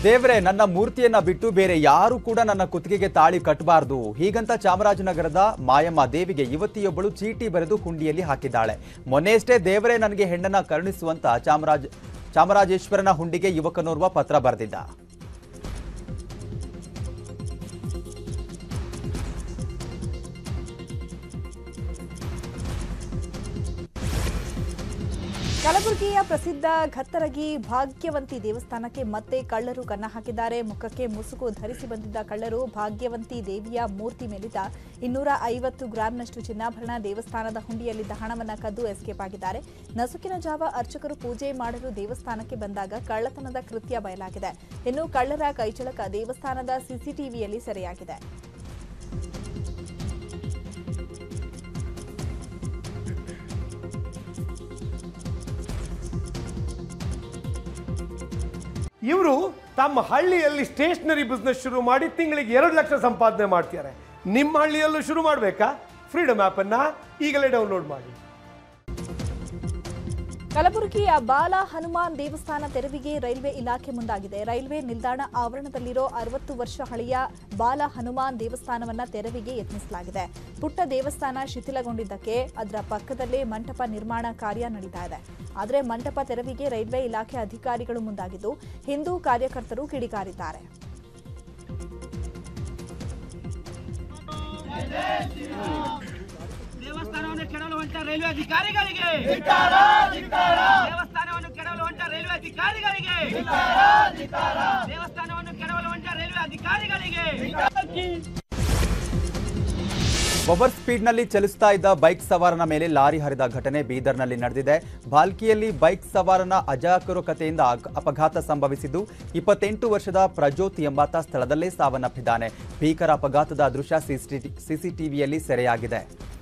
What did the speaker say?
ದೇವ್ರೆ ನನ್ನ ಮೂರ್ತಿಯನ್ನ ಬಿಟ್ಟು ಬೇರೆ ಯಾರು ಕೂಡ ನನ್ನ ಕುತ್ತಿಗೆಗೆ ತಾಳಿ ಕಟ್ಟಬಾರದು ಹೀಗಂತ ಚಾಮರಾಜನಗರದ ಮಾಯಮ್ಮ ದೇವಿಗೆ ಯುವತಿಯೊಬ್ಬಳು ಚೀಟಿ ಬರೆದು ಹುಂಡಿಯಲ್ಲಿ ಹಾಕಿದ್ದಾಳೆ ಮೊನ್ನೆಯಷ್ಟೇ ದೇವರೇ ನನಗೆ ಹೆಣ್ಣನ್ನ ಕರುಣಿಸುವಂತ ಚಾಮರಾಜ ಚಾಮರಾಜೇಶ್ವರನ ಹುಂಡಿಗೆ ಯುವಕನೋರ್ವ ಪತ್ರ ಬರೆದಿದ್ದ ಕಲಬುರಗಿಯ ಪ್ರಸಿದ್ಧ ಘತ್ತರಗಿ ಭಾಗ್ಯವಂತಿ ದೇವಸ್ಥಾನಕ್ಕೆ ಮತ್ತೆ ಕಳ್ಳರು ಕನ್ನ ಹಾಕಿದ್ದಾರೆ ಮುಖಕ್ಕೆ ಮುಸುಕು ಧರಿಸಿ ಬಂದಿದ್ದ ಕಳ್ಳರು ಭಾಗ್ಯವಂತಿ ದೇವಿಯ ಮೂರ್ತಿ ಮೇಲಿದ್ದ ಇನ್ನೂರ ಐವತ್ತು ಗ್ರಾಂನಷ್ಟು ಚಿನ್ನಾಭರಣ ದೇವಸ್ಥಾನದ ಹುಂಡಿಯಲ್ಲಿದ್ದ ಹಣವನ್ನ ಕದ್ದು ಎಸ್ಕೇಪ್ ಆಗಿದ್ದಾರೆ ನಸುಕಿನ ಜಾವ ಅರ್ಚಕರು ಪೂಜೆ ಮಾಡಲು ದೇವಸ್ಥಾನಕ್ಕೆ ಬಂದಾಗ ಕಳ್ಳತನದ ಕೃತ್ಯ ಬಯಲಾಗಿದೆ ಇನ್ನು ಕಳ್ಳರ ಕೈಚಳಕ ದೇವಸ್ಥಾನದ ಸಿಸಿಟಿವಿಯಲ್ಲಿ ಸೆರೆಯಾಗಿದೆ ಇವರು ತಮ್ಮ ಹಳ್ಳಿಯಲ್ಲಿ ಸ್ಟೇಷನರಿ ಬಿಸ್ನೆಸ್ ಶುರು ಮಾಡಿ ತಿಂಗಳಿಗೆ ಎರಡು ಲಕ್ಷ ಸಂಪಾದನೆ ಮಾಡ್ತಾರೆ ನಿಮ್ಮ ಹಳ್ಳಿಯಲ್ಲೂ ಶುರು ಮಾಡಬೇಕಾ ಫ್ರೀಡಮ್ ಆ್ಯಪನ್ನು ಈಗಲೇ ಡೌನ್ಲೋಡ್ ಮಾಡಿ ಕಲಬುರಗಿಯ ಬಾಲ ಹನುಮಾನ್ ದೇವಸ್ಥಾನ ತೆರವಿಗೆ ರೈಲ್ವೆ ಇಲಾಖೆ ಮುಂದಾಗಿದೆ ರೈಲ್ವೆ ನಿಲ್ದಾಣ ಆವರಣದಲ್ಲಿರೋ ಅರವತ್ತು ವರ್ಷ ಹಳೆಯ ಬಾಲ ಹನುಮಾನ್ ದೇವಸ್ಥಾನವನ್ನ ತೆರವಿಗೆ ಯತ್ನಿಸಲಾಗಿದೆ ಪುಟ್ಟ ದೇವಸ್ಥಾನ ಶಿಥಿಲಗೊಂಡಿದ್ದಕ್ಕೆ ಅದರ ಪಕ್ಕದಲ್ಲೇ ಮಂಟಪ ನಿರ್ಮಾಣ ಕಾರ್ಯ ನಡೀತಾ ಇದೆ ಆದರೆ ಮಂಟಪ ತೆರವಿಗೆ ರೈಲ್ವೆ ಇಲಾಖೆ ಅಧಿಕಾರಿಗಳು ಮುಂದಾಗಿದ್ದು ಹಿಂದೂ ಕಾರ್ಯಕರ್ತರು ಕಿಡಿಕಾರಿದ್ದಾರೆ ದೇವಸ್ಥಾನವನ್ನು ಕೆಡವಲು ಹೊಂಟ ರೈಲ್ವೆ ಅಧಿಕಾರಿಗಳಿಗೆ ದೇವಸ್ಥಾನವನ್ನು ಕೆಡವಲು ಹೊಂಟ ರೈಲ್ವೆ ಅಧಿಕಾರಿಗಳಿಗೆ ದೇವಸ್ಥಾನವನ್ನು ಕೆಡವಲು ಹೊಂಟ ರೈಲ್ವೆ ಅಧಿಕಾರಿಗಳಿಗೆ ಓವರ್ ಸ್ಪೀಡ್ನಲ್ಲಿ ಚಲಿಸ್ತಾ ಇದ್ದ ಬೈಕ್ ಸವಾರನ ಮೇಲೆ ಲಾರಿ ಹರಿದ ಘಟನೆ ಬೀದರ್ನಲ್ಲಿ ನಡೆದಿದೆ ಭಾಲ್ಕಿಯಲ್ಲಿ ಬೈಕ್ ಸವಾರನ ಅಜಾಗರೂಕತೆಯಿಂದ ಅಗ್- ಅಪಘಾತ ಸಂಭವಿಸಿದ್ದು ಇಪ್ಪತ್ತೆಂಟು ವರ್ಷದ ಪ್ರಜ್ಯೋತ್ ಎಂಬಾತ ಸ್ಥಳದಲ್ಲೇ ಸಾವನ್ನಪ್ಪಿದ್ದಾನೆ ಭೀಕರ ಅಪಘಾತದ ದೃಶ್ಯ ಸಿಸಿಟಿವಿಯಲ್ಲಿ ಸೆರೆಯಾಗಿದೆ